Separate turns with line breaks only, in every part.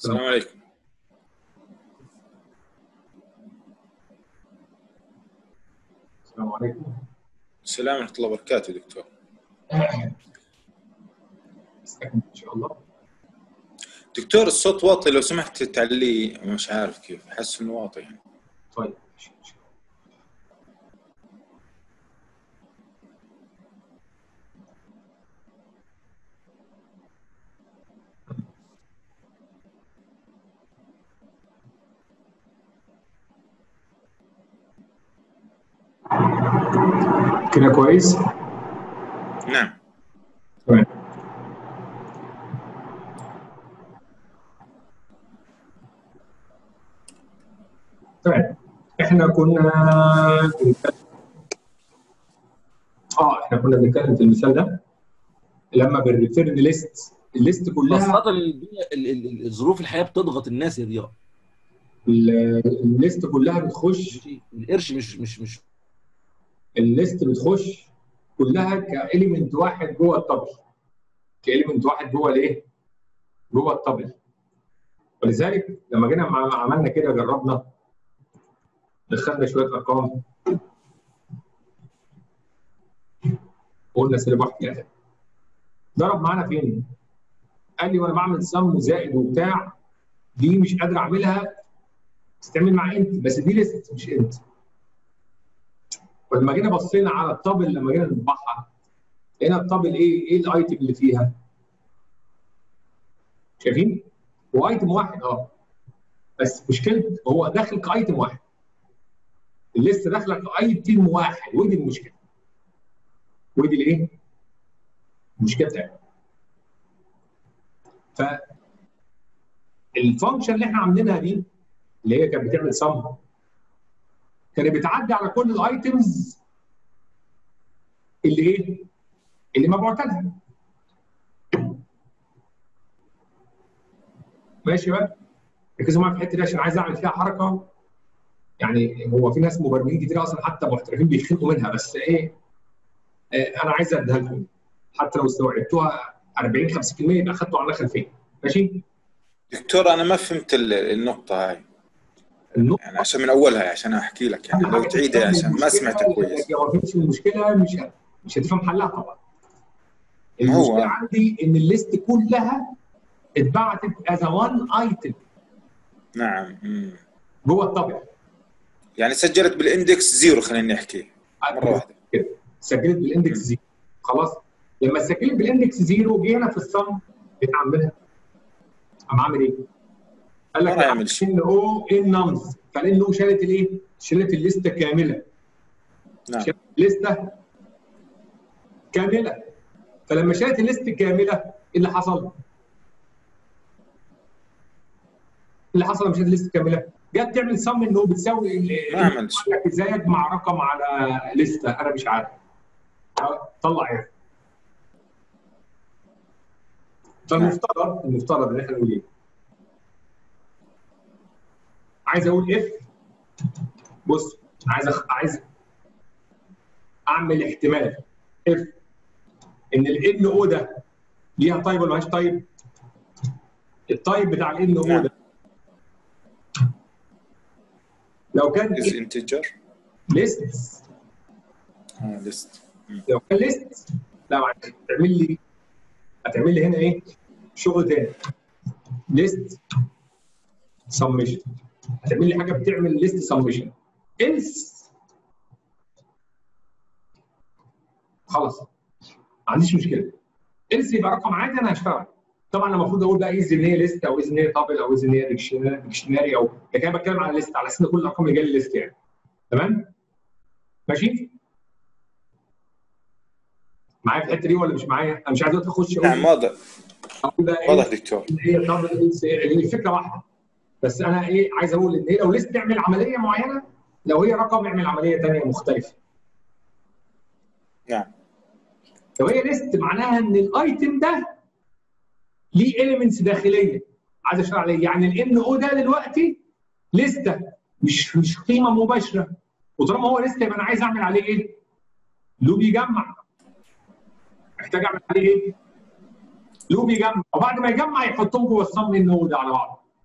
السلام عليكم
السلام عليكم
السلام ورحمه الله وبركاته دكتور
استكمل ان شاء الله
دكتور الصوت واطي لو سمحت تعلي مش عارف كيف احس انه واطي يعني
طيب ماشي، ماشي. كده كويس
نعم
تمام تمام احنا كنا بنتكلم اه احنا كنا بنتكلم في المثال ده لما بنريفيرد ليست الليست كلها
خاصة الدنيا- ال- ال- ال- ظروف الحياة بتضغط الناس يا ضياء
ال- الليست كلها بتخش
ماشي؟ القرش مش مش مش
الليست بتخش كلها كاليمنت واحد جوه الطبل كاليمنت واحد جوه الايه؟ جوه الطبل ولذلك لما جينا مع- عملنا كده جربنا دخلنا شويه ارقام قلنا سالب واحد ثلاثه ضرب معانا فين؟ قال لي وانا بعمل سم زائد وبتاع دي مش قادر اعملها تستعمل مع انت بس دي ليست مش انت ولما جينا بصينا على الطابل لما جينا نطبعها لقينا الطابل ايه؟ ايه الايتم اللي فيها؟ شايفين؟ هو ايتم واحد اه بس مشكلته هو داخل كايتم واحد الليست داخله كايتم واحد ودي المشكله ودي الايه؟ المشكله بتاعتنا ف الفانكشن اللي احنا عاملينها دي اللي هي كانت بتعمل سم كانت بتعدي على كل الايتمز اللي ايه؟ اللي مبعوثه لها ماشي بقى ركزوا معايا في الحته دي عشان عايز اعمل فيها حركه يعني هو في ناس مبرمجين كتير اصلا حتى محترفين بيخنقوا منها بس ايه آه انا عايز اديها لكم حتى لو استوعبتوها 40 50% يبقى اخدتوا عنها خلفيه ماشي
دكتور انا ما فهمت ال- النقطه هاي
النقطه
يعني عشان من اولها عشان احكي لك يعني لو تعيدها عشان ما سمعتك كويس
لو ما فهمتش المشكله مش ه- مش هتفهم حلها طبعا
ما هو-
المشكله عندي ان الليست كلها اتبعتت از وان ايتم
نعم مم.
جوه الطبع
يعني سجلت بالاندكس زيرو خلينا نحكي مره واحده
كده سجلت بالاندكس زيرو خلاص لما سجلت بالاندكس زيرو جينا في الصم بتعملها قام عامل ايه؟ قال لك
ما يعمل شيء.
ان او ان نمز فلان او شالت الايه؟ شالت الليسته كامله
نعم
شالت الليسته كامله فلما شالت الليست كامله ايه اللي حصل؟ ايه اللي حصل لما شالت الليست كامله؟ جت تعمل سم انه بتساوي ال-
ما عملش
قال لك ازاي اجمع رقم على لسته انا مش عارف طلع ايه فالمفترض المفترض ان احنا نقول ايه عايز اقول اف بص عايز أخ... عايز اعمل احتمال اف ان الان او ده ليها طيب ولا مالهاش طيب الطيب بتاع الان او
نعم.
ده لو كان
از انتجر
ليست
اه ليست
لو كان ليست لا معلش هتعمل لي هتعمل لي هنا ايه شغل تاني ليست سمشن هتعمل لي حاجه بتعمل ليست سمشن إلس خلاص ما عنديش مشكله إلس يبقى رقم عادي انا هشتغل طبعا انا المفروض اقول بقى ايز ان هي ليست او ايز ان هي تابل او ايز ان هي ديكشنري او لكن انا بتكلم على ليست على اساس ان كل الارقام اللي جايه ليست يعني تمام ماشي معايا في الحته دي ولا مش معايا؟ انا مش عايز دلوقتي اخش اقول
نعم واضح
أقول بقى إيه؟
واضح دكتور
ان هي طب لان الفكره واحده بس انا ايه عايز اقول ان هي لو لسه تعمل عمليه معينه لو هي رقم اعمل عمليه ثانيه مختلفه
نعم
لو هي ليست معناها ان الايتم ده ليه اليمنتس داخليه عايز اشتغل عليه يعني الان او ده دلوقتي لسته مش مش قيمه مباشره وطالما هو لسته يبقى انا عايز اعمل عليه ايه؟ لوب يجمع محتاج اعمل عليه ايه؟ لوب يجمع وبعد ما يجمع يحطهم جوه الصم ان هو ده على بعض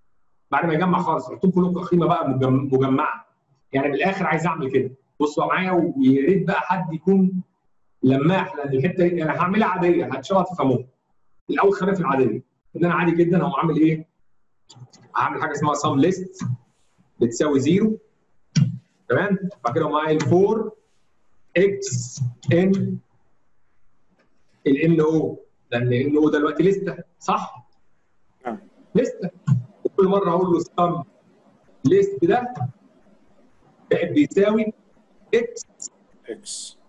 بعد ما يجمع خالص يحطهم كلهم كقيمه بقى مجم- مجمعه يعني من الاخر عايز اعمل كده بصوا معايا ويا ريت بقى حد يكون لماح لان الحته دي انا هعملها عاديه هتشغل تفهموها الاول خلينا في العاديه ان انا عادي جدا هقوم عامل ايه؟ هعمل حاجه اسمها سم ليست بتساوي زيرو تمام بعد كده اقوم قايل 4 اكس ان الان او لان الان او دلوقتي لسته صح؟
نعم.
لسته كل مره اقول له سم ليست ده بقت بيساوي اكس
اكس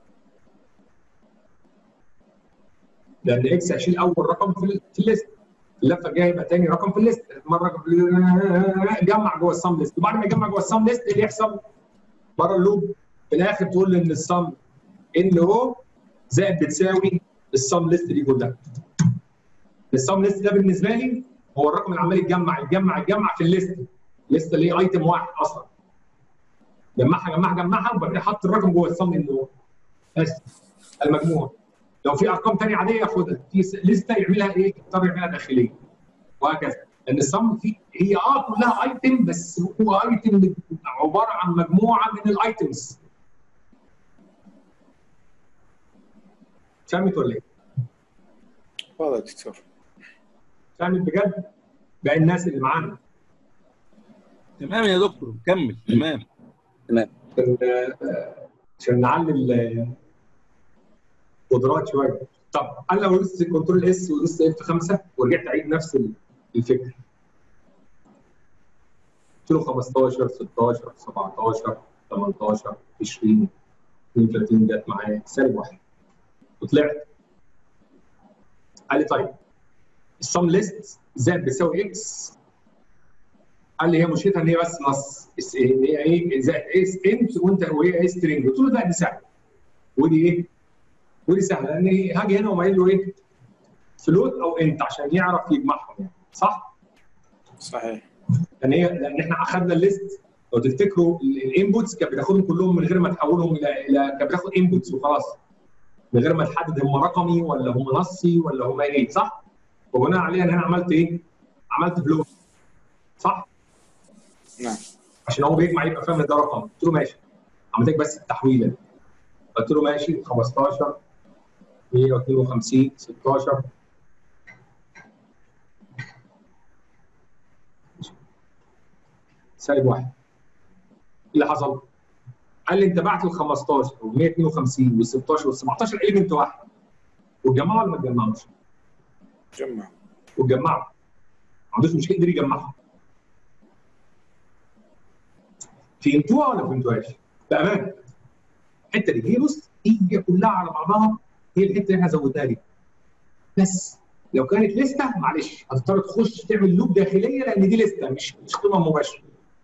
لان اكس هشيل اول رقم في ال- في الليست اللفه الجايه يبقى تاني رقم في الليست مره جمع جوه السم ليست وبعد ما يجمع جوه السم ليست ايه اللي يحصل؟ بره اللوب في الاخر تقول لي ان السم ان او زائد بتساوي السم ليست دي كلها السم ليست ده بالنسبه لي هو الرقم اللي عمال يتجمع يتجمع يتجمع في الليست الليست اللي هي ايتم واحد اصلا جمعها جمعها جمعها وبعد كده حط الرقم جوه السم ان او بس المجموع لو في ارقام ثانيه عاديه ياخدها في س- لسته يعملها ايه؟ يضطر يعملها داخليه وهكذا لان السم في هي اه كلها ايتم بس هو ايتم عباره عن مجموعه من الايتمز فهمت ولا ايه؟
واضح يا دكتور
فهمت بجد؟ باقي الناس اللي معانا
تمام يا دكتور كمل تمام
عشان آه، عشان نعلي ال- القدرات شويه طب انا لو دوست كنترول اس ودوست اف 5 ورجعت اعيد نفس ال- الفكره قلت له 15 16 17 18 20 32 جت معايا سالب واحد وطلعت قال لي طيب السم ليست زائد بيساوي اكس قال لي هي مشكلتها ان هي بس نص اس- ان هي ايه زائد اس انت وانت وهي ايه سترينج قلت له لا دي سهله ودي ايه ودي سهله لان إيه؟ هاجي هنا وقايل له ايه فلوت او انت عشان يعرف يجمعهم يعني صح؟
صحيح
لان هي لان احنا اخذنا الليست لو تفتكروا الانبوتس كانت بتاخدهم كلهم من غير ما تحولهم الى الى كانت بتاخد انبوتس وخلاص من غير ما تحدد هم رقمي ولا هم نصي ولا هم ايه صح؟ وبناء عليها ان انا عملت ايه؟ عملت فلوت صح؟
نعم
عشان هو بيجمع يبقى فاهم إن ده رقم قلت له ماشي عملت لك بس التحويله قلت له ماشي 15 152 16 سالب واحد ايه اللي حصل؟ قال لي انت بعت ال 15 و 152 وال 16 وال 17 اليمنت واحد وتجمعوا ولا ما تجمعوش؟
جمع
وتجمعوا ما عندوش مشكله يقدر يجمعهم فهمتوها ولا ما فهمتوهاش؟ بامانه الحته دي هي بص هي كلها على بعضها هي الحته اللي احنا زودناها دي بس لو كانت لسته معلش هتضطر تخش تعمل لوب داخليه لان دي لسته مش مش قيمه مباشره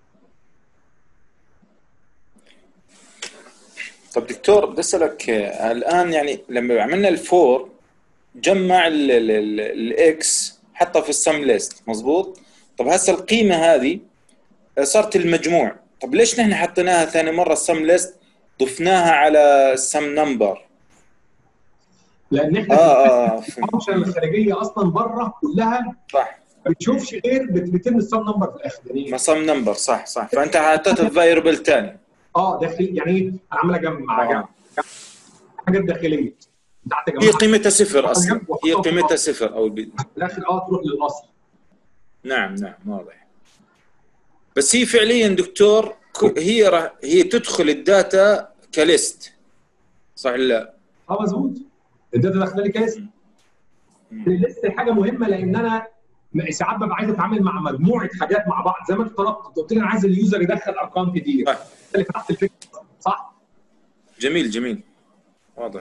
طب دكتور بدي اسالك آه، الان يعني لما عملنا الفور جمع ال- ال- ال- الاكس حطها في السم ليست مزبوط طب هسه القيمه هذه آه، صارت المجموع طب ليش نحن حطيناها ثاني مره السم ليست ضفناها على السم نمبر
لان احنا
اه اه فهمت.
الفانكشن الخارجيه اصلا بره كلها
صح
ما بتشوفش غير بت- بترمي السم نمبر في الاخر يعني
ما سم نمبر صح صح فانت حطيتها في فايربل ثاني
اه داخل يعني ايه انا عامل اجمع جمع حاجات داخليه بتاعت
هي
جماعه
قيمتها صفر اصلا هي قيمتها صفر او البي...
في الاخر اه تروح للاصل
نعم نعم واضح بس هي فعليا دكتور ك- هي راح هي تدخل الداتا كليست صح ولا لا؟
اه مظبوط الداتا داخله لي كاس لسه حاجه مهمه لان انا م- ساعات ببقى عايز اتعامل مع مجموعه حاجات مع بعض زي ما انت طلبت قلت لي انا عايز اليوزر يدخل ارقام كتير
صح.
اللي فتحت الفكره صح
جميل جميل واضح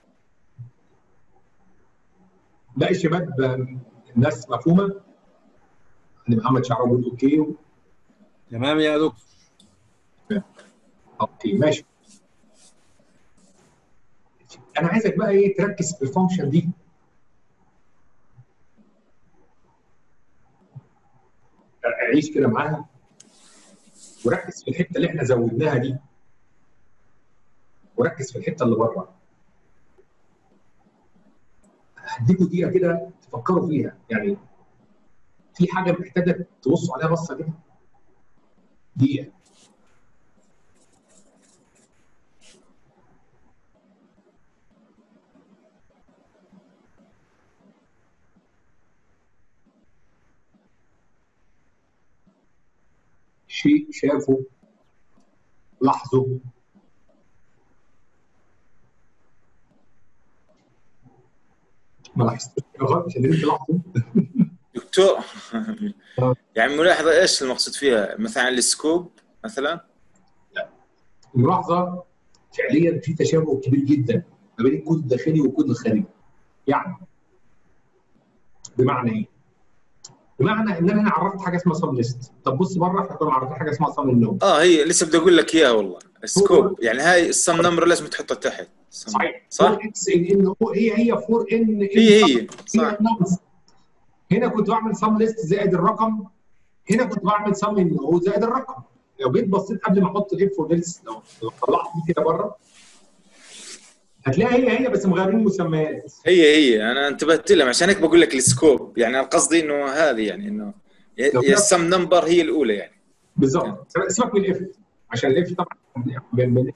باقي الشباب آم، الناس مفهومه ان محمد شعراوي بيقول اوكي
تمام يا دكتور
اوكي ماشي انا عايزك بقى ايه تركز في الفانكشن دي عيش كده معاها وركز في الحته اللي احنا زودناها دي وركز في الحته اللي بره هديكوا دقيقه كده تفكروا فيها يعني في حاجه محتاجه تبصوا عليها بصه كده دقيقه شيء شافه لاحظه ما لاحظتش حاجة غلط مش قادرين تلاحظوا
دكتور
آه.
يعني ملاحظه ايش المقصود فيها مثلا السكوب مثلا
الملاحظه فعليا في تشابه كبير جدا ما بين الكود الداخلي والكود الخارجي يعني بمعنى ايه؟ بمعنى ان انا هنا عرفت حاجه اسمها سب ليست طب بص بره احنا كنا عارفين حاجه اسمها سب النوم
اه هي لسه بدي اقول لك اياها والله السكوب يعني هاي السم نمبر لازم تحطها تحت السم-
صحيح
صح
4 اكس ان ان او هي هي 4 ان
هي هي صح
هي numbers. هنا كنت بعمل سم ليست زائد الرقم هنا كنت بعمل سم ان او زائد الرقم لو جيت بصيت قبل ما احط الاف والالس لو لو طلعت دي كده بره هتلاقي هي هي بس مغيرين مسميات
هي هي انا انتبهت لها عشان هيك بقول لك السكوب يعني قصدي انه هذه يعني انه
لو
يا السم نمبر هي الاولى يعني
بالظبط سيبك من الاف عشان الاف طبعا من من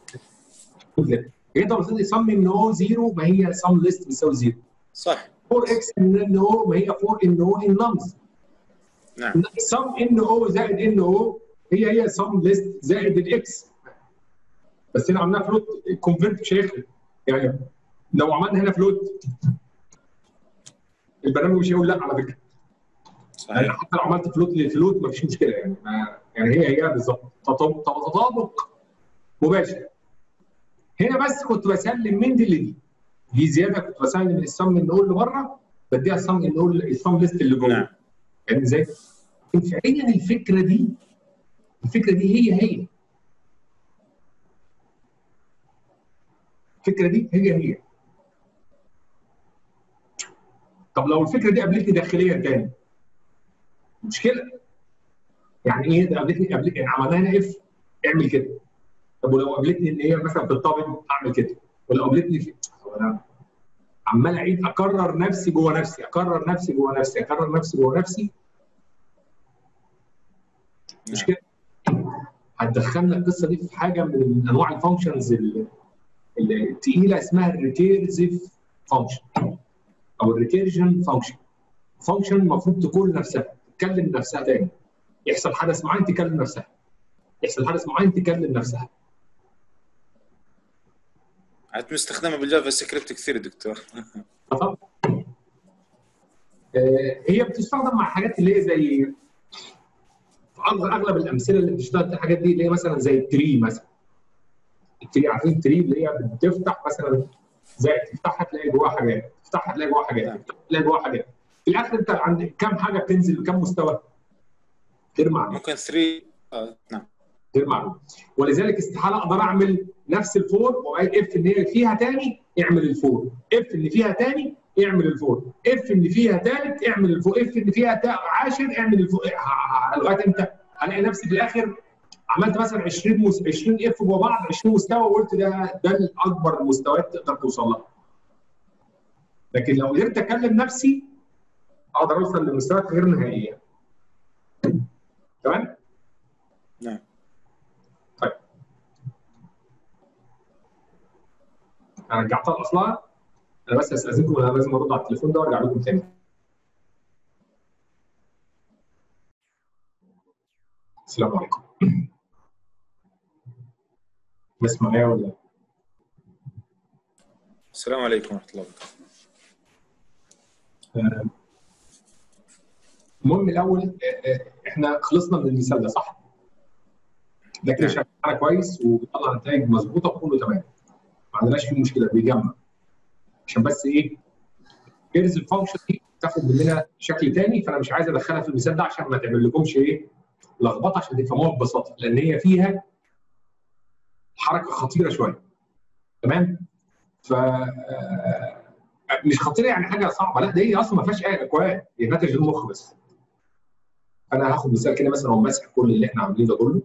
انت بصيت لي سم ان او زيرو ما هي سم ليست بتساوي زيرو
صح
4 اكس ان او ما هي 4 ان او ان نمز
نعم
سم ان او زائد ان او هي هي سم ليست زائد الاكس بس هنا عملناها فلوت الكونفرت مش هيخلق يعني لو عملنا هنا فلوت البرنامج مش هيقول لا على فكره يعني
صحيح
حتى لو عملت فلوت للفلوت مفيش مشكله يعني ما يعني هي هي بالظبط تطابق تطابق مباشر هنا بس كنت بسلم من دي لدي دي زياده كنت بسلم من السم النقول اللي بره بديها السم النقول السم ليست اللي جوه
نعم
فاهم ازاي؟ فعليا الفكره دي الفكره دي هي هي الفكره دي هي هي طب لو الفكره دي قابلتني داخليا تاني مشكله يعني ايه ده قابلتني قابلتني يعني عملناها هنا اف اعمل كده طب ولو قابلتني ان هي مثلا في الطابق اعمل كده ولو قابلتني في هو انا عمال اعيد اكرر نفسي جوه نفسي اكرر نفسي جوه نفسي اكرر نفسي جوه نفسي مش كده هتدخلنا القصه دي في حاجه من انواع الفانكشنز ال- ال- التقيله اسمها الريكيرزيف فانكشن او الريكيرجن فانكشن فانكشن المفروض تكون نفسها تكلم نفسها تاني يحصل حدث معين تكلم نفسها يحصل حدث معين تكلم نفسها
عاد مستخدمه بالجافا سكريبت كثير دكتور
طبعا آه، هي بتستخدم مع حاجات اللي هي زي في أغ- اغلب الامثله اللي بتشتغل في الحاجات دي اللي هي مثلا زي التري مثلا التري عارفين التري اللي هي بتفتح مثلا زي تفتحها تلاقي جواها حاجات تفتحها تلاقي جواها حاجات تفتحها تلاقي جواها حاجات في الاخر انت عند كام حاجه بتنزل بكام مستوى غير معلوم
ممكن 3 آه نعم
غير معلوم ولذلك استحاله اقدر اعمل نفس الفور واقول اف ان هي فيها تاني اعمل الفور اف اللي فيها تاني اعمل الفور اف اللي فيها تالت اعمل الفور اف اللي فيها تا- عاشر اعمل الفور ه- ه- لغايه امتى؟ هلاقي نفسي في الاخر عملت مثلا 20 مس... 20 اف جوا بعض 20 مستوى وقلت ده ده الاكبر مستويات تقدر توصل لها. لكن لو قدرت اكلم نفسي اقدر اوصل لمستويات غير نهائيه. تمام؟
نعم
طيب انا رجعتها لاصلها انا بس استاذنكم انا لازم ارد على التليفون ده وارجع لكم تاني السلام عليكم بس معايا ولا
السلام عليكم ورحمه الله وبركاته
آه، المهم الاول آه، آه، احنا خلصنا من المثال ده صح؟ ده كده
نعم.
شغال كويس وبيطلع نتائج مظبوطه وكله تمام ما عندناش فيه مشكله بيجمع عشان بس ايه كيرز الفانكشن دي تاخد مننا شكل تاني فانا مش عايز ادخلها في المثال ده عشان ما تعمل لكمش ايه لخبطه عشان تفهموها ببساطه لان هي فيها حركه خطيره شويه تمام ف آه، مش خطيره يعني حاجه صعبه لا ده هي اصلا ما فيهاش اي اكواد هي ناتج المخ بس انا هاخد مثال كده مثلا ومسح كل اللي احنا عاملينه ده كله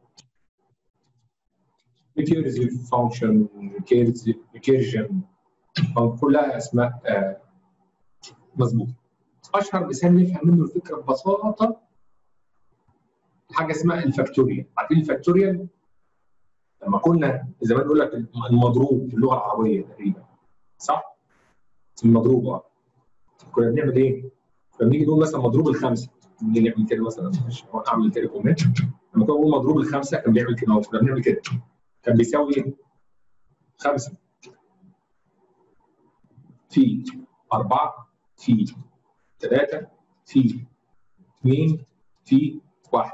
recursive function recursive recursion أو كلها اسماء آه، مظبوطه اشهر مثال نفهم منه الفكره ببساطه حاجه اسمها الفاكتوريال عارفين الفاكتوريال لما كنا زمان نقول لك المضروب في اللغه العربيه تقريبا صح؟ المضروب اه كنا بنعمل ايه؟ كنا بنيجي نقول مثلا مضروب الخمسه نيجي نعمل كده مثلا مش اعمل كده كومنت لما كنا بنقول مضروب الخمسه كان بيعمل كده أهو، كنا بنعمل كده كان بيساوي ايه؟ خمسه في أربعة في ثلاثة في اثنين في واحد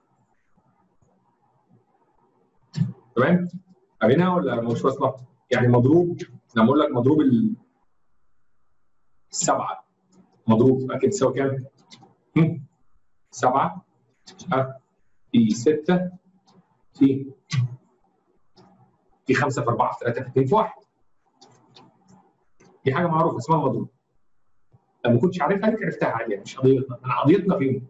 تمام؟ قريناها ولا مش واصلة؟ يعني مضروب لما أقول لك مضروب ال- السبعة مضروب أكيد تساوي كام؟ هم؟ سبعة ها؟ في ستة في في خمسة في أربعة في ثلاثة في اثنين في واحد دي حاجه معروفه اسمها مضروب لما كنتش عارفها لك عرفتها عادي يعني مش قضيتنا انا قضيتنا فين؟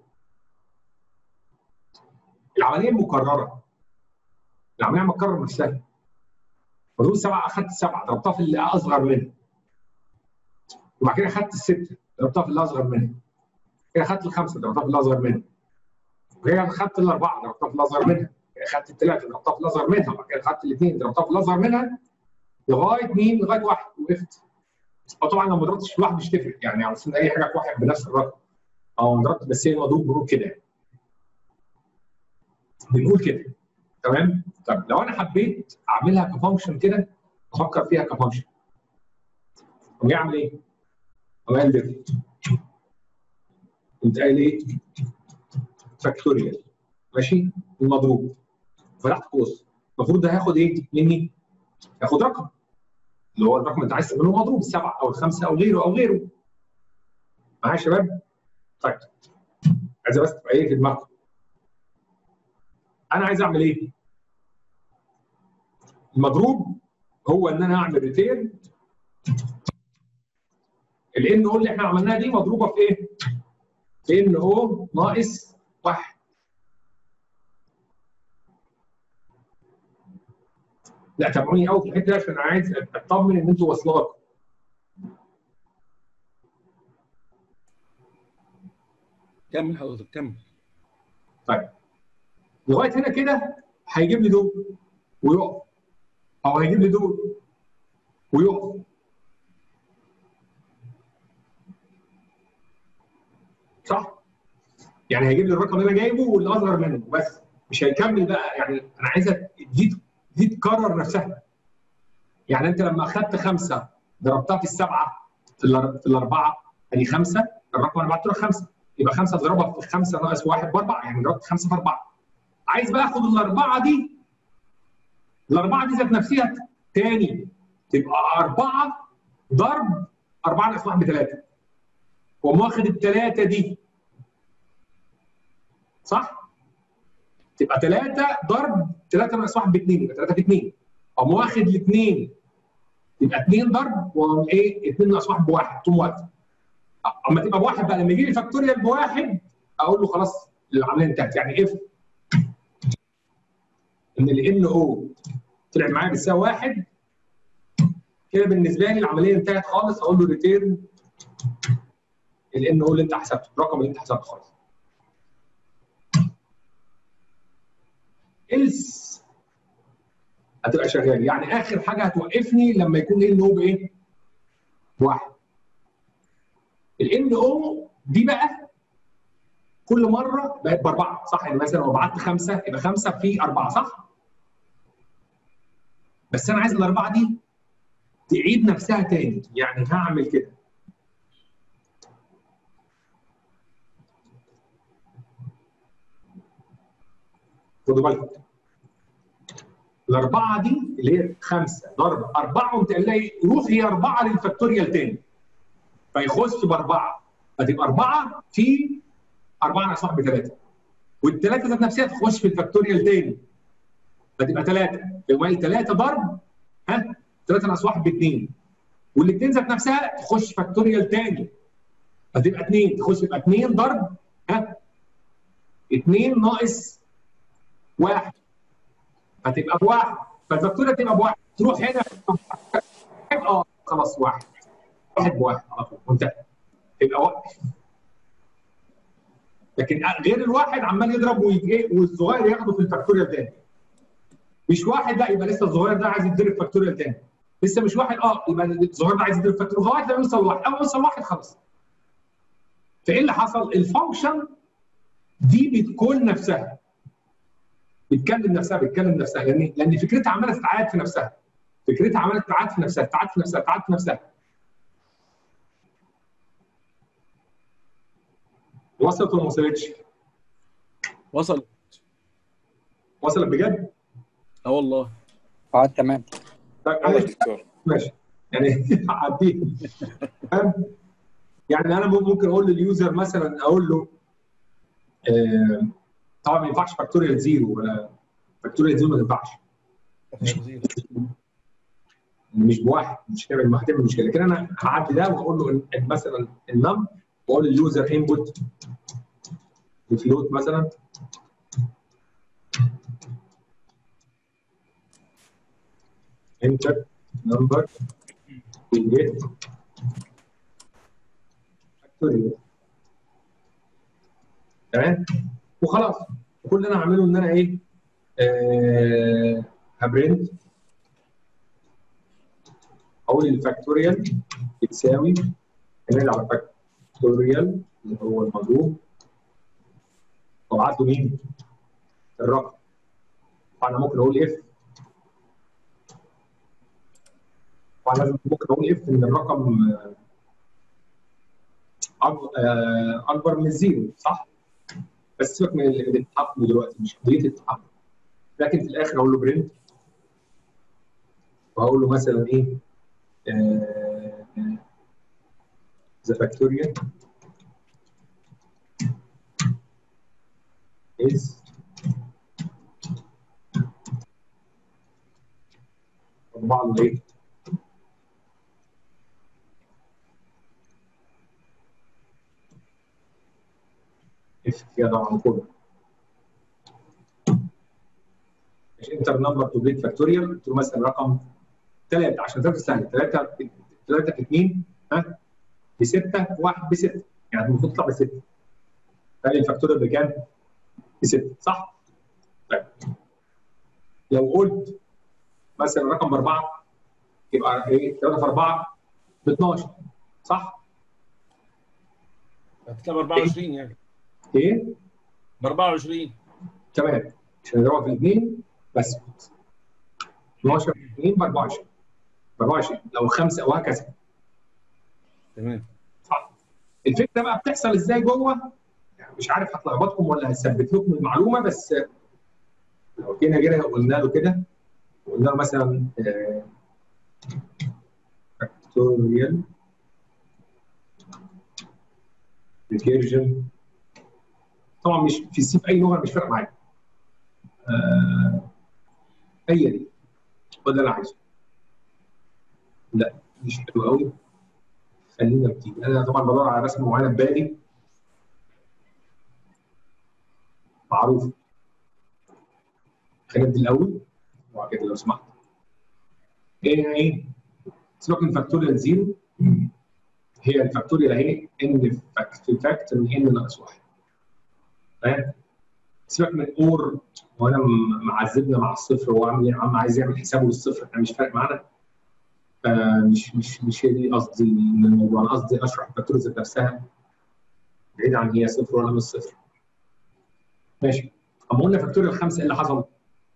العمليه المكرره العمليه مكرر نفسها مضروب سبعه اخذت السبعه ضربتها في اللي اصغر منها وبعد كده اخذت السته ضربتها في اللي اصغر منها كده اخذت الخمسه ضربتها في اللي اصغر منها وكده اخذت الاربعه ضربتها في اللي اصغر منها كده اخذت الثلاثه ضربتها في اللي اصغر منها وبعد كده اخذت الاثنين ضربتها في اللي اصغر منها لغايه مين؟ لغايه واحد وقفت اه طبعا لو ما ضربتش في واحد مش تفرق يعني على اي حاجه في واحد بنفس الرقم اه ضربت بس هي مضروب بنقول كده بنقول كده تمام طب لو انا حبيت اعملها كفانكشن كده افكر فيها كفانكشن قوم جاي اعمل ايه؟ قوم قايل ده قمت قايل ايه؟ فاكتوريال ماشي المضروب فتحت قوس المفروض ده هياخد ايه مني؟ هياخد رقم اللي هو الرقم اللي انت عايز تعمله مضروب السبعه او الخمسه او غيره او غيره معايا يا شباب؟ طيب عايز بس تبقى ايه في دماغكم انا عايز اعمل ايه؟ المضروب هو ان انا اعمل ريتيرن الان او اللي احنا عملناها دي مضروبه في ايه؟ في ان او ناقص واحد لا تابعوني قوي في الحته دي عشان عايز اطمن ان انتوا واصله لكم
كمل حضرتك كمل
طيب لغايه هنا كده هيجيب لي دول ويقف او هيجيب لي دول ويقف صح؟ يعني هيجيب لي الرقم اللي انا جايبه واللي اصغر منه بس مش هيكمل بقى يعني انا عايزها دي دي تكرر نفسها يعني انت لما اخذت خمسه ضربتها في السبعه في, الأر- في الاربعه ادي خمسه الرقم اللي بعته لك خمسه يبقى خمسه تضربها في خمسه ناقص واحد باربعه يعني ضربت خمسه في اربعه عايز بقى اخد الاربعه دي الاربعه دي ذات نفسها تاني تبقى اربعه ضرب اربعه ناقص واحد بثلاثه وقوم واخد الثلاثه دي صح؟ تبقى 3 ضرب 3 ناقص 1 ب 2 يبقى 3 في 2 اقوم واخد الاثنين يبقى 2 ضرب واقوم ايه 2 ناقص 1 بواحد طول الوقت اما تبقى بواحد بقى لما يجي لي فاكتوريال بواحد اقول له خلاص العمليه انتهت يعني اف ان الان او طلع معايا بيساوي واحد كده بالنسبه لي العمليه انتهت خالص اقول له ريتيرن الان او اللي انت حسبته الرقم اللي انت حسبته خالص else هتبقى شغال يعني اخر حاجه هتوقفني لما يكون ان او بايه؟ واحد الان او دي بقى كل مره بقت باربعه صح يعني مثلا لو بعت خمسه يبقى خمسه في اربعه صح؟ بس انا عايز الاربعه دي تعيد نفسها تاني يعني هعمل كده خدوا بالكم الاربعه دي اللي هي خمسه ضرب اربعه قمت قايل لي روح هي اربعه للفاكتوريال تاني فيخش باربعه فتبقى اربعه في اربعه ناقص واحد بثلاثه والثلاثه ذات نفسها تخش في الفاكتوريال تاني فتبقى ثلاثه يبقى قايل ثلاثه ضرب ها ثلاثه ناقص واحد باثنين والاثنين ذات نفسها تخش فاكتوريال تاني فتبقى اثنين تخش يبقى اثنين ضرب ها اثنين ناقص واحد هتبقى بواحد فالفاكتوريال تبقى بواحد تروح هنا اه خلاص واحد واحد بواحد على طول منتهى يبقى واقف لكن غير الواحد عمال يضرب ويجي والصغير ياخده في الفاكتوريال تاني مش واحد لا يبقى لسه الصغير ده عايز يتضرب فاكتوريال تاني لسه مش واحد اه يبقى الصغير ده عايز يضرب فاكتوريال لغايه لما يوصل واحد اول ما يوصل واحد خلاص فايه اللي حصل؟ الفانكشن دي بتكون نفسها بتكلم نفسها بتكلم نفسها لان لان فكرتها عماله تتعاد في نفسها فكرتها عماله تتعاد في نفسها تتعاد في نفسها تتعاد في نفسها وصلت ولا ما وصلتش؟
وصل
وصلت بجد؟
اه والله
اه تمام
طيب
والله
معلش
دكتور
ماشي يعني عديه فاهم؟ يعني انا ممكن اقول لليوزر مثلا اقول له آه، طبعا ما ينفعش فاكتوريال زيرو ولا فاكتوريال زيرو ما تنفعش مش بواحد مش هتعمل ما هتعمل مشكله لكن انا هعدي ده واقول له إن- إن مثلا النم واقول لليوزر انبوت بفلوت مثلا انتر نمبر جيت فاكتوريال تمام وخلاص كل اللي انا هعمله ان انا ايه آه هبرنت اقول الفاكتوريال بتساوي هنرجع على فاكتوريال اللي هو المضروب وابعت له مين؟ الرقم فانا ممكن اقول اف طبعا لازم ممكن اقول اف ان الرقم آه، أك- آه، اكبر من الزيرو صح؟ بس سيبك من ال- من التحكم دلوقتي مش قضيه التحكم لكن في الاخر اقول له برنت وهقول له مثلا ايه ذا فاكتوريال is طبعا له ايه اف فيها طبعا كله مش انتر نمبر تو جيت فاكتوريال قلت له مثلا رقم 3 عشان 3 سهل 3 3 في 2 ها ب 6 1 ب 6 يعني المفروض تطلع ب 6 فقال الفاكتوريال بكام؟ ب 6 صح؟ طيب لو قلت مثلا رقم ب 4 يبقى ايه 3 في 4 ب 12 صح؟
هتطلع ب 24 يعني
ايه؟
ب 24
تمام عشان نضربها في الاثنين بس 12 في 2 ب 24 ب 24 لو خمسه وهكذا
تمام
صح الفكره بقى بتحصل ازاي جوه يعني مش عارف هتلخبطكم ولا هثبت لكم المعلومه بس لو جينا جينا قلنا له كده قلنا له مثلا فاكتوريال ريكيرجن طبعا مش في السي في اي لغه مش فارقه معايا آه، هي دي هو ده اللي انا عايزه لا مش حلو قوي خلينا بتيجي انا طبعا بدور على رسمه معينه في بالي معروف خلينا دي الاول وبعد كده لو سمحت ايه ايه سيبك من فاكتوريال زيرو هي الفاكتوريال اهي ان في فاكت من ان ناقص واحد فاهم سيبك من اور وانا م- معذبنا مع الصفر وهو عامل ايه عم عايز يعمل حسابه للصفر احنا مش فارق معانا آه مش مش مش هي دي قصدي من الموضوع انا قصدي اشرح الفاكتوريال ذات نفسها بعيد عن هي صفر ولا مش صفر ماشي اما قلنا فاكتوريال خمسه ايه اللي حصل؟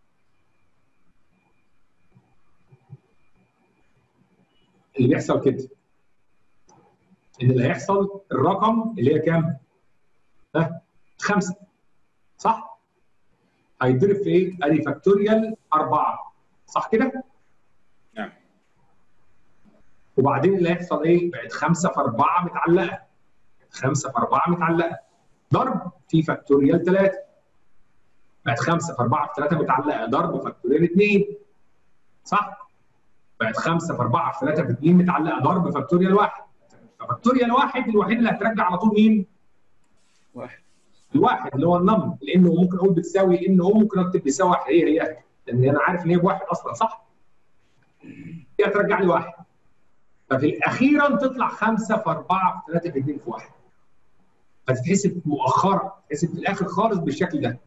اللي بيحصل كده ان اللي هيحصل الرقم اللي هي كام؟ ها؟ خمسه صح؟ هيتضرب في ايه؟ ادي فاكتوريال اربعه صح كده؟
نعم
وبعدين اللي هيحصل ايه؟ بقت خمسه في اربعه متعلقه خمسه في اربعه متعلقه ضرب في فاكتوريال ثلاثه بقت خمسه في اربعه في ثلاثه متعلقه ضرب فاكتوريال اثنين صح؟ بقت خمسه في اربعه في ثلاثه في اثنين متعلقه ضرب فاكتوريال واحد ففاكتوريال واحد الوحيد اللي هترجع على طول مين؟
واحد
الواحد اللي هو النم لانه ممكن اقول بتساوي ان او ممكن اكتب بيساوي واحد هي هي لان انا عارف ان هي بواحد اصلا صح؟ هي هترجع لي واحد ففي اخيرا تطلع 5 في 4 في 3 في 2 في 1 فتتحسب مؤخرا تتحسب في الاخر خالص بالشكل ده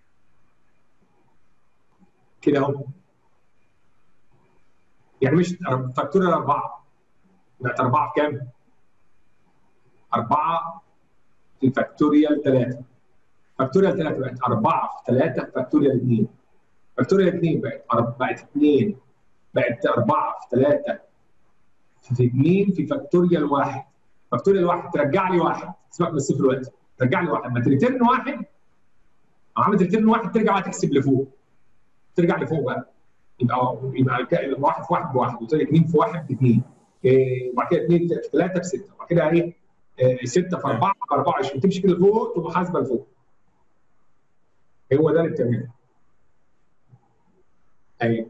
كده اهو يعني مش فاكتوريال 4 بقت 4 في كام؟ 4 في فاكتوريال 3 فاكتوريال 3 بقت 4 في 3 فاكتوريال 2 فاكتوريال 2 بقت أرب- بقت 2 بقت 4 في 3 في 2 في فاكتوريال 1 فاكتوريال 1 ترجع لي 1 سيبك من الصفر دلوقتي ترجع لي 1 ما تريترن 1 لو عملت ريترن 1 ترجع بقى تحسب لفوق ترجع لفوق بقى يبقى يبقى ك- واحد في واحد بواحد وتاني اثنين في واحد باثنين إيه، وبعد كده اثنين في ثلاثه في سته وبعد كده ايه إيه، سته في اربعه في 24 تمشي كده لفوق تبقى حاسبه لفوق هو ده اللي بتعمله ايوه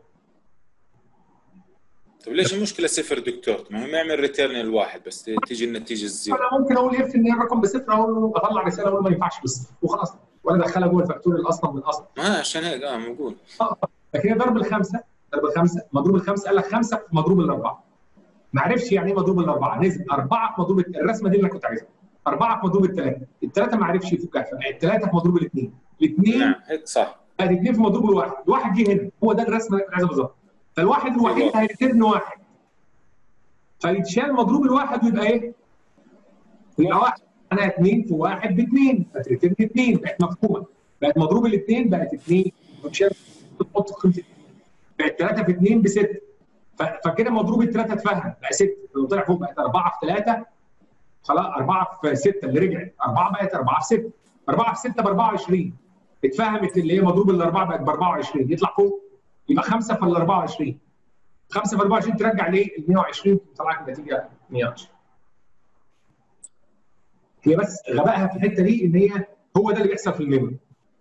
طب ليش المشكله صفر دكتور؟ ما هو يعمل ريتيرن الواحد بس تيجي النتيجه الزيرو
انا ممكن اقول اف ان الرقم بصفر اقول له اطلع رساله اقول له ما ينفعش بصفر وخلاص ولا ادخلها جوه الفاكتوريال اصلا من الاصل
ما عشان هيك اه موجود
لكن هي ضرب الخمسه ضرب الخمسه مضروب الخمسه قال لك خمسه في مضروب الاربعه ما عرفش يعني ايه مضروب الاربعه نزل اربعه في مضروب الت- الرسمه دي اللي انا كنت عايزها اربعه في مضروب الثلاثه الثلاثه ما عرفش يفكها الثلاثه في مضروب الاثنين الاثنين
نعم هيك صح
بقت اثنين في مضروب الواحد الواحد جه هنا هو ده الرسمه اللي أنا عايزها بالظبط فالواحد الوحيد
بالظبط.
هيرترن واحد فيتشال مضروب الواحد ويبقى ايه؟ يبقى واحد انا اثنين في واحد باثنين فترترن اثنين بقت مفهومه بقت مضروب الاثنين بقت اثنين وتشال تحط قيمه بقت ثلاثه في اثنين بسته ف- فكده مضروب الثلاثه اتفهم بقى سته لو طلع فوق بقت اربعه في ثلاثه خلاص اربعه في سته اللي رجعت اربعه بقت اربعه في سته اربعه في سته ب 24 اتفهمت اللي هي مضروب الاربعه بقت ب 24 يطلع فوق يبقى خمسه في ال 24 5 في 24 ترجع ليه ال 120 تطلع لك النتيجه 120 هي بس غبائها في الحته دي ان هي هو ده اللي بيحصل في الميموري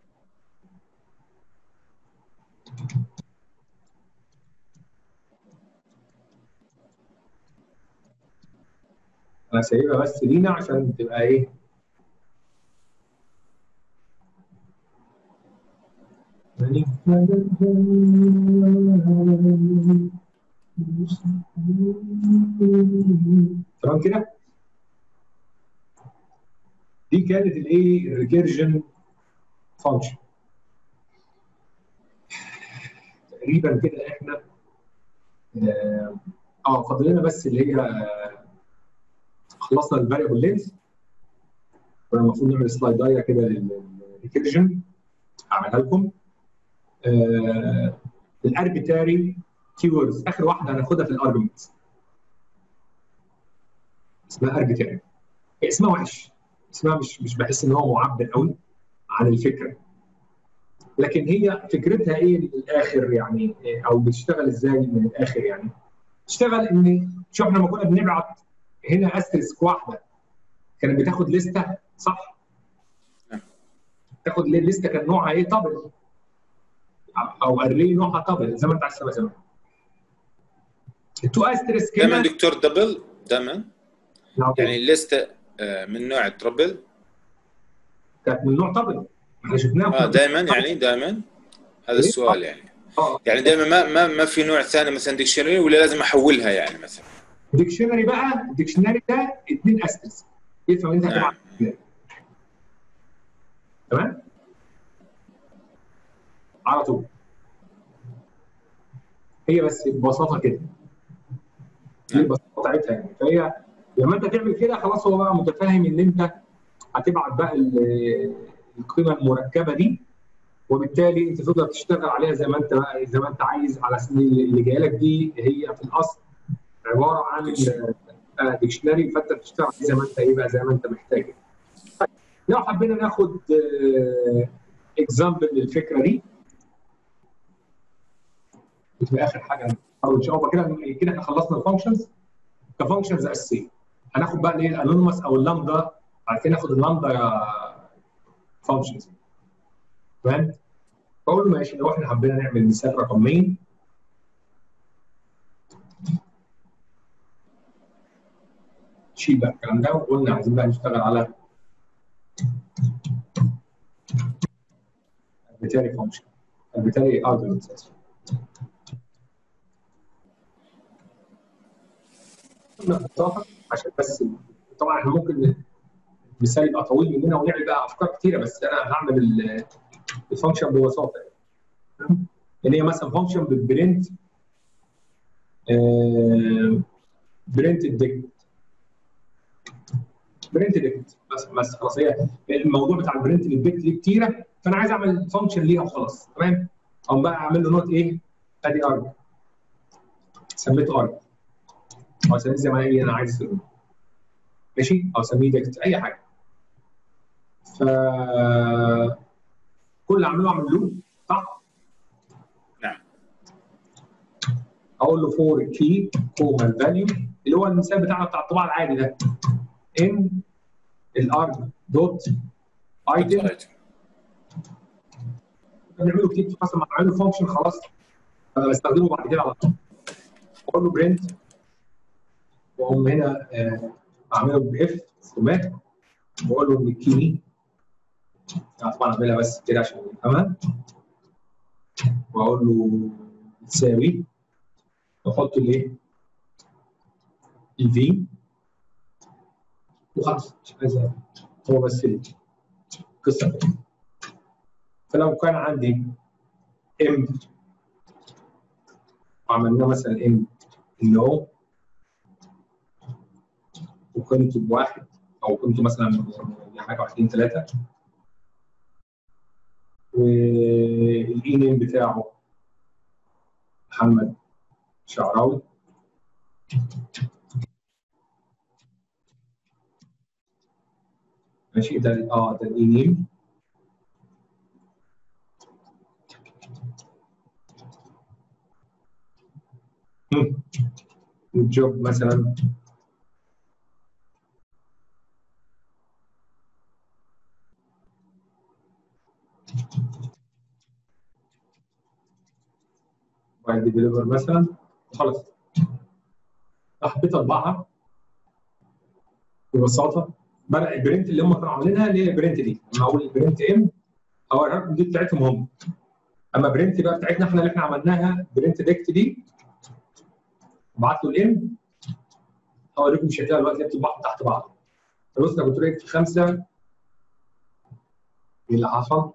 انا سايبها بس لينا عشان تبقى ايه تمام كده دي كانت الايه الريكيرجن فانكشن تقريبا كده احنا اه آه، فاضل لنا بس اللي هي آه، خلصنا الفاريبل لينز كنا المفروض نعمل سلايد دايره كده للريكيرجن هعملها لكم آه الاربيتاري كيوردز اخر واحده هناخدها في الارجمنت اسمها اربيتاري اسمها وحش اسمها مش مش بحس ان هو معبر قوي عن الفكره لكن هي فكرتها ايه من الاخر يعني إيه او بتشتغل ازاي من الاخر يعني تشتغل ان شوف احنا لما كنا بنبعت هنا استرسك واحده كانت بتاخد لسته صح؟
نعم.
تاخد لسته كان نوعها ايه طبل او اري نوعها طبل زي ما انت عايز تسميها زمان التو استرسك
دائما
هنا
دكتور دبل دائما
نعم.
يعني الليسته آه، من نوع تربل
كانت من نوع طبل احنا شفناها
اه دائما يعني دائما هذا
إيه؟
السؤال يعني
اه
يعني دائما ما ما ما في نوع ثاني مثلا ديكشنري ولا لازم احولها يعني مثلا
ديكشنري بقى الديكشنري ده اثنين استرس يفهم انت
نعم.
هتبعت إزاي. تمام على طول هي بس ببساطه كده دي
نعم.
البساطه بتاعتها يعني فهي لما انت تعمل كده خلاص هو بقى متفاهم ان انت هتبعت بقى ال- القيمه المركبه دي وبالتالي انت تقدر تشتغل عليها زي ما انت بقى زي ما انت عايز على سبيل اللي جايه لك دي هي في الاصل عباره عن ديكشنري فانت بتشتغل زي ما انت ايه بقى زي ما انت محتاج. طيب لو حبينا ناخد اكزامبل للفكره دي بتبقى اخر حاجه او ان شاء الله كده كده احنا خلصنا الفانكشنز كفانكشنز اساسيه هناخد بقى الايه الانونيمس او اللامدا عارفين ناخد اللامدا فانكشنز تمام فاقول له ماشي لو احنا حبينا نعمل مثال رقمين شيل بقى الكلام ده وقلنا عايزين بقى نشتغل على arbitrary function arbitrary arguments اسف قلنا ببساطه عشان بس طبعا احنا ممكن المثال يبقى طويل مننا ونعمل بقى افكار كتيره بس انا هعمل ال- الفانكشن ببساطه يعني. اللي هي مثلا فانكشن بالبرنت برنت الديكت برنت ديكت بس بس خلاص هي الموضوع بتاع البرنت للديكت دي كتيره فانا عايز اعمل فانكشن ليها وخلاص تمام اقوم بقى اعمل له نوت ايه ادي ارج سميته ارج او اسميه زي ما انا انا عايز اسميه ماشي او اسميه ديكت اي حاجه ف كل اللي اعمله اعمل لوب صح
نعم
اقول له فور كي كوما الفاليو اللي هو المثال بتاعنا بتاع الطباعه العادي ده ان الارج دوت ايتم بنعمله كتير في مثلا بعمله فانكشن خلاص انا بستخدمه بعد كده على طول اقول له برنت واقوم هنا آه، اعمله باف فورمات واقول له ان الكي يعني طبعا اعملها بس كده عشان نفهمها واقول له تساوي واحط الايه؟ الفي وخلاص مش عايز هو بس القصه كده فلو كان عندي ام وعملنا مثلا ام نو وكنت بواحد او كنت مثلا حاجه واحد اثنين ثلاثه والاي نيم بتاعه محمد شعراوي ماشي ده اه ده الاي نيم الجوب مثلا موبايل ديفلوبر مثلا خلاص حبيت اطبعها ببساطه بدأ البرنت اللي هم كانوا عاملينها اللي هي البرنت دي لما اقول البرنت ام اوريكم دي بتاعتهم هم اما برنت بقى بتاعتنا احنا اللي احنا عملناها برنت ديكت دي بعت له الام اوريكم شكلها دلوقتي هي بتطبع تحت بعض فبص انا كنت رايك في خمسه ايه اللي حصل؟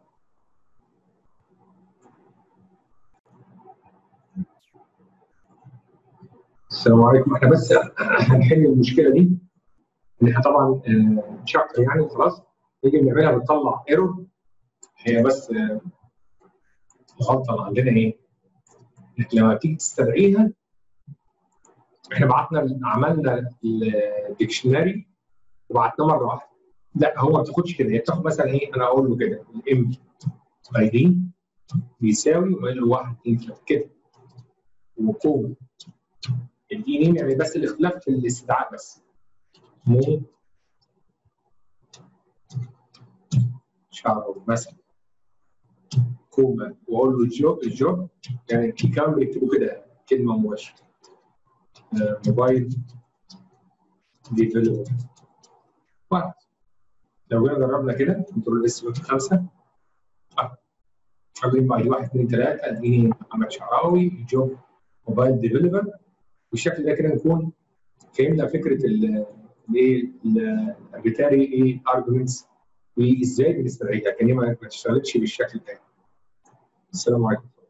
السلام عليكم احنا بس هنحل المشكله دي ان احنا طبعا شابتر يعني خلاص نيجي نعملها بتطلع ايرور هي بس آه، الغلطه اللي عندنا ايه؟ إنك لما تيجي تستدعيها احنا بعتنا عملنا الديكشنري وبعتناه مره واحده لا هو ما بتاخدش كده هي بتاخد مثلا ايه انا اقول له كده الام اي دي بيساوي واقول له 1 2 3 كده وكوما الاي نيم يعني بس الاختلاف في الاستدعاء بس مو شعر مثلا كوما واقول له الجوب الجوب يعني الكي كام بيكتبوا كده كلمه مباشره آه، موبايل ديفلوبر واحد لو جينا جربنا كده كنترول اس خمسه عاملين بعد واحد اثنين ثلاثه اديني محمد شعراوي جوب موبايل ديفلوبر بالشكل ده كده نكون فهمنا فكره ال الايه الاربيتاري ايه ارجيومنتس وازاي بنستدعيها كان هي ما ما تشتغلش بالشكل ده السلام عليكم